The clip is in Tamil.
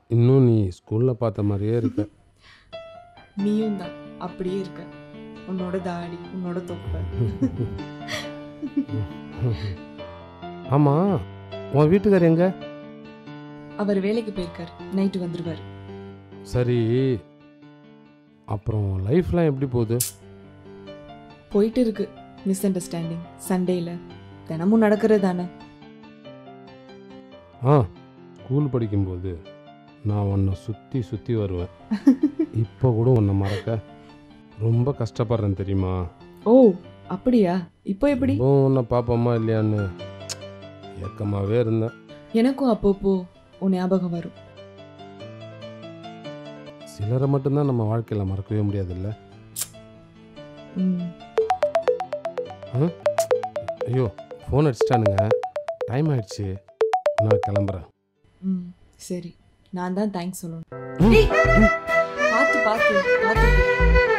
இன்னும் நீ ஸ்கூலில் பார்த்த மாதிரியே இருக்க நீயும் தான் அப்படியே இருக்க உன்னோட தாடி உன்னோட தொப்பை ஆமாம் உன் வீட்டுக்கார் எங்க அவர் வேலைக்கு போயிருக்கார் நைட்டு வந்துருவார் சரி அப்புறம் லைஃப்லாம் எப்படி போகுது போயிட்டு இருக்கு மிஸ் அண்டர்ஸ்டாண்டிங் சண்டேல தினமும் நடக்கிறது தானே ஆ ஸ்கூல் படிக்கும்போது நான் உன்னை சுற்றி சுற்றி வருவேன் இப்போ கூட உன்னை மறக்க ரொம்ப கஷ்டப்படுறேன் தெரியுமா ஓ அப்படியா இப்போ எப்படி இப்போ உன்னை பார்ப்போமா இல்லையான்னு ஏக்கமாகவே இருந்தேன் எனக்கும் அப்பப்போ உன் ஞாபகம் வரும் சிலரை மட்டும்தான் நம்ம வாழ்க்கையில் மறக்கவே முடியாதுல்ல ம் ஐயோ ஃபோன் அடிச்சிட்டானுங்க டைம் ஆயிடுச்சு நான் கிளம்புறேன் ம் சரி நான் தான் தேங்க்ஸ் சொல்லணும் ம், ஏய், பார்த்து பார்த்து பார்த்து